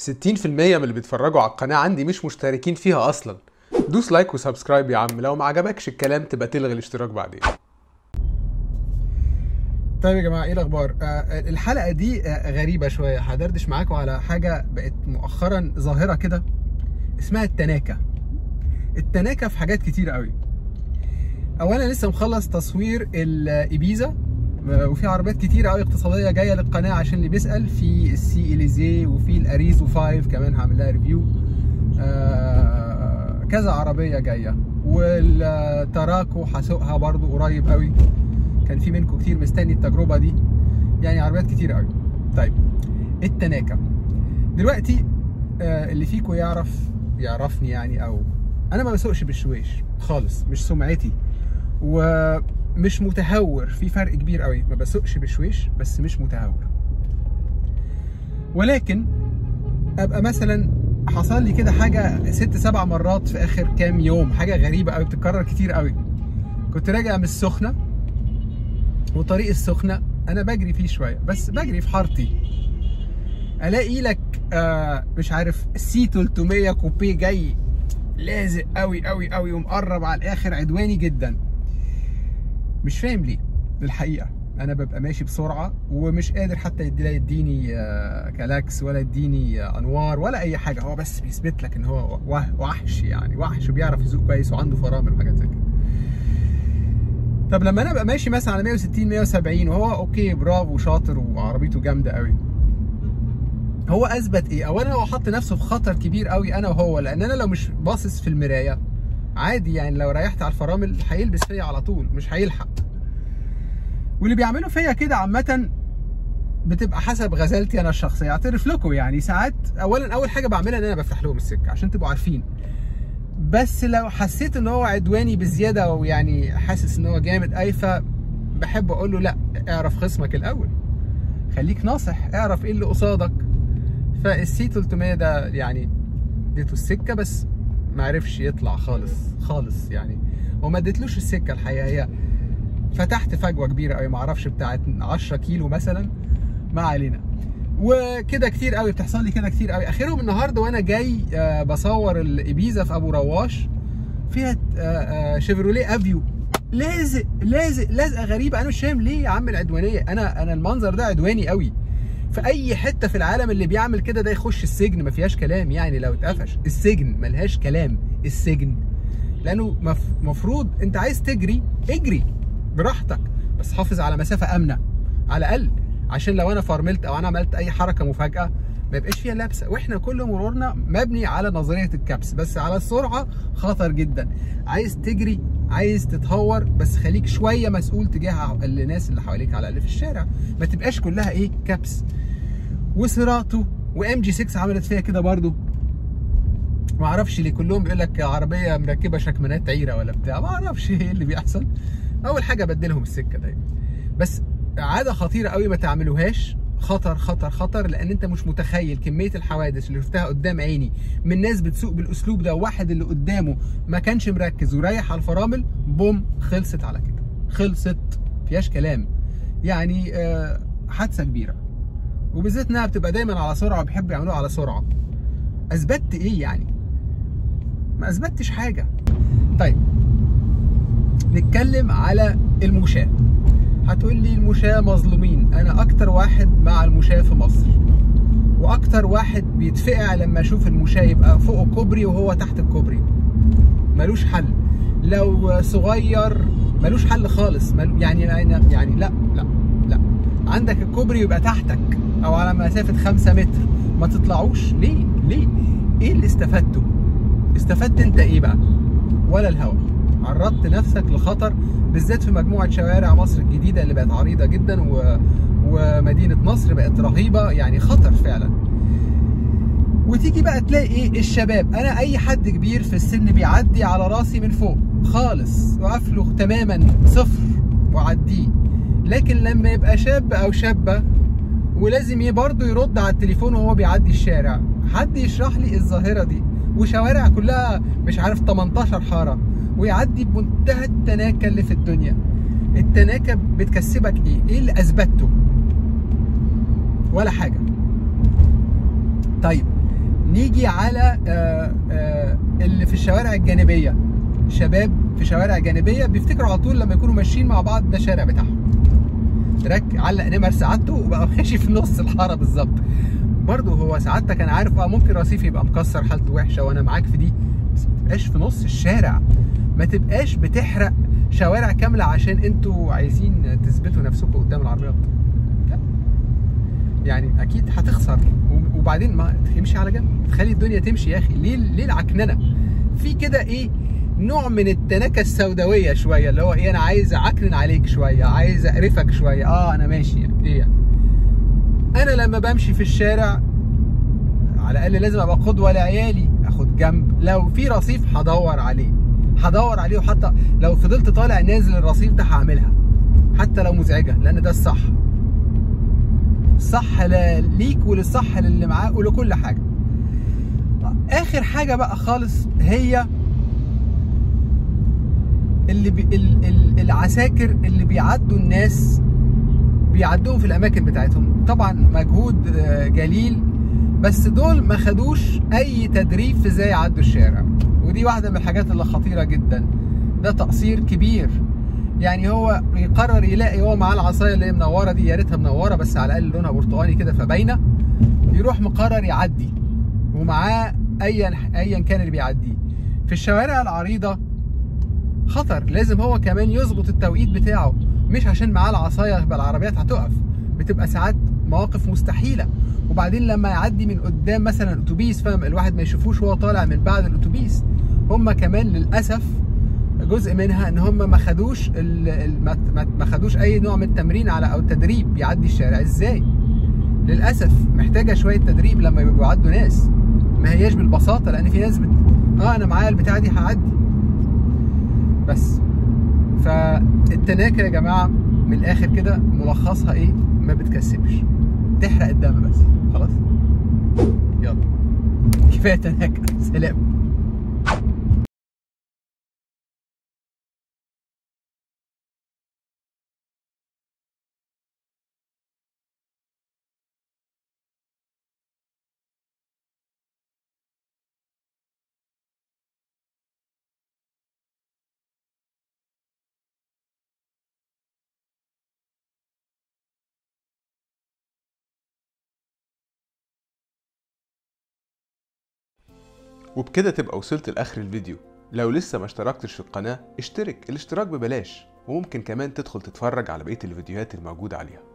60% من اللي بيتفرجوا على القناة عندي مش مشتركين فيها أصلا دوس لايك وسبسكرايب يا عم لو ما عجبكش الكلام تبقى تلغي الاشتراك بعدين طيب يا جماعه ايه الاخبار آه الحلقه دي آه غريبه شويه هدردش معاكم على حاجه بقت مؤخرا ظاهره كده اسمها التناكه التناكه في حاجات كتير قوي اولا لسه مخلص تصوير الايبيزا آه، وفي عربيات كتير قوي اقتصاديه جايه للقناه عشان اللي بيسال في السي اليزي وفي الاريزو 5 كمان هعمل لها ريفيو آه كذا عربيه جايه والتراكو هسوقها برضو قريب قوي كان في منكم كتير مستني التجربه دي يعني عربيات كتير قوي طيب التناكه دلوقتي آه اللي فيكم يعرف يعرفني يعني او انا ما بسوقش بالشويش خالص مش سمعتي ومش متهور في فرق كبير قوي ما بسوقش بشويش بس مش متهور ولكن ابقى مثلا حصل لي كده حاجه ست سبع مرات في اخر كام يوم حاجه غريبه قوي بتتكرر كتير قوي كنت راجع من السخنه وطريق السخنه انا بجري فيه شويه بس بجري في حارتي الاقي لك آه مش عارف سي 300 كوبيه جاي لازق قوي قوي قوي ومقرب على الاخر عدواني جدا مش فاهم ليه الحقيقه انا ببقى ماشي بسرعه ومش قادر حتى يدي لا يديني آه، كلاكس ولا يديني آه، انوار ولا اي حاجه هو بس بيثبت لك ان هو وه- وحش يعني وحش وبيعرف يسوق كويس وعنده فرامل وحاجات زي كده طب لما انا ابقى ماشي مثلا على 160 170 وهو اوكي برافو شاطر وعربيته جامده قوي هو اثبت ايه اولا هو حط نفسه في خطر كبير قوي انا وهو لان انا لو مش باصص في المرايه عادي يعني لو ريحت على الفرامل هيلبس فيا على طول مش هيلحق واللي بيعملوا فيا كده عامه بتبقى حسب غزالتي انا الشخصيه اعترف لكم يعني ساعات اولا اول حاجه بعملها ان انا بفتح لهم السكه عشان تبقوا عارفين بس لو حسيت ان هو عدواني بزياده ويعني حاسس ان هو جامد اي فبحب اقول له لا اعرف خصمك الاول خليك ناصح اعرف ايه اللي قصادك فالسي 300 ده يعني اديته السكه بس ما عرفش يطلع خالص خالص يعني وما اديتلوش السكه الحقيقه هي فتحت فجوه كبيره قوي ما اعرفش بتاعت 10 كيلو مثلا ما علينا وكده كتير قوي بتحصل لي كده كتير قوي اخرهم النهارده وانا جاي آه، بصور الابيزا في ابو رواش فيها آه، آه، شيفروليه افيو لازق لازق لازقه غريبه انا مش فاهم ليه يا عم العدوانيه انا انا المنظر ده عدواني قوي في اي حته في العالم اللي بيعمل كده ده يخش السجن ما فيهاش كلام يعني لو اتقفش السجن ملهاش كلام السجن لانه مف- مفروض انت عايز تجري اجري براحتك بس حافظ على مسافه امنه على الاقل عشان لو انا فرملت او انا عملت اي حركه مفاجاه ما يبقاش فيها لبسه واحنا كل مرورنا مبني على نظريه الكبس بس على السرعه خطر جدا عايز تجري عايز تتهور بس خليك شويه مسؤول تجاه الناس اللي حواليك على الاقل في الشارع ما تبقاش كلها ايه كبس وسيراتو وام جي 6 عملت فيها كده برضو ما اعرفش ليه كلهم بيقول لك عربيه مركبه شكمانات عيره ولا بتاع ما اعرفش ايه اللي بيحصل اول حاجه بدلهم السكه دايما بس عاده خطيره قوي ما تعملوهاش خطر خطر خطر لان انت مش متخيل كميه الحوادث اللي شفتها قدام عيني من ناس بتسوق بالاسلوب ده واحد اللي قدامه ما كانش مركز ورايح على الفرامل بوم خلصت على كده خلصت فيهاش كلام يعني آه، حادثه كبيره وبالذات انها بتبقى دايما على سرعه وبيحبوا يعملوها على سرعه اثبتت ايه يعني ما اثبتش حاجه طيب نتكلم على المشاة هتقول لي المشاة مظلومين انا اكتر واحد مع المشاة في مصر واكتر واحد بيتفقع لما اشوف المشاة يبقى فوق الكوبري وهو تحت الكوبري ملوش حل لو صغير ملوش حل خالص ملو يعني يعني يعني لا لا لا عندك الكوبري يبقى تحتك او على مسافه 5 متر ما تطلعوش ليه ليه ايه اللي استفدته استفدت انت ايه بقى ولا الهوا عرضت نفسك لخطر بالذات في مجموعه شوارع مصر الجديده اللي بقت عريضه جدا و... ومدينه نصر بقت رهيبه يعني خطر فعلا وتيجي بقى تلاقي ايه الشباب انا اي حد كبير في السن بيعدي على راسي من فوق خالص وقفله تماما صفر وعديه لكن لما يبقى شاب او شابه ولازم برضه يرد على التليفون وهو بيعدي الشارع حد يشرح لي الظاهره دي وشوارع كلها مش عارف 18 حاره ويعدي بمنتهى التناكه اللي في الدنيا التناكه بتكسبك ايه ايه اللي اثبته ولا حاجه طيب نيجي على آه، آه، اللي في الشوارع الجانبيه شباب في شوارع جانبيه بيفتكروا على طول لما يكونوا ماشيين مع بعض ده الشارع بتاعهم رك علق نمر سعادته وبقى ماشي في نص الحاره بالظبط برضه هو سعادتك انا عارف اه ممكن رصيف يبقى مكسر حالته وحشه وانا معاك في دي بس ما تبقاش في نص الشارع ما تبقاش بتحرق شوارع كامله عشان انتوا عايزين تثبتوا نفسكم قدام العربيات لا يعني اكيد هتخسر وبعدين ما تمشي على جنب تخلي الدنيا تمشي يا اخي ليه ليه العكننه في كده ايه نوع من التناكه السوداويه شويه اللي هو ايه انا عايز اعكنن عليك شويه عايز اقرفك شويه اه انا ماشي يعني ايه يعني انا لما بمشي في الشارع على الاقل لازم ابقى قدوه لعيالي اخد جنب لو في رصيف هدور عليه هدور عليه وحتى لو فضلت طالع نازل الرصيف ده هعملها حتى لو مزعجه لان ده الصح الصح ل- ليك وللصح للي معاك ولكل حاجه اخر حاجه بقى خالص هي اللي بي ال- ال- العساكر اللي بيعدوا الناس بيعدوهم في الاماكن بتاعتهم طبعا مجهود آه، جليل بس دول ما خدوش اي تدريب في ازاي يعدوا الشارع ودي واحده من الحاجات اللي خطيره جدا ده تقصير كبير يعني هو يقرر يلاقي هو معاه العصايه اللي هي منوره دي يا ريتها منوره بس على الاقل لونها برتقاني كده فباينه يروح مقرر يعدي ومعاه ايا ايا كان اللي بيعديه في الشوارع العريضه خطر لازم هو كمان يظبط التوقيت بتاعه مش عشان معاه العصايه يبقى العربيات هتقف بتبقى ساعات مواقف مستحيله وبعدين لما يعدي من قدام مثلا اتوبيس فاهم الواحد ما يشوفوش وهو طالع من بعد الاتوبيس هم كمان للاسف جزء منها ان هم ما خدوش ال- ال- ما- ما- ما خدوش اي نوع من التمرين على او تدريب يعدي الشارع ازاي للاسف محتاجه شويه تدريب لما يبقوا يعدوا ناس ما هياش بالبساطه لان في ناس بت... اه انا معايا البتاعه دي هعدي بس فالتناكه يا جماعه من الاخر كده ملخصها ايه ما بتكسبش تحرق الدم بس خلاص يلا كفايه تناكه سلام وبكده تبقى وصلت لاخر الفيديو لو لسه ما اشتركتش في القناة اشترك الاشتراك ببلاش وممكن كمان تدخل تتفرج على بقية الفيديوهات الموجودة عليها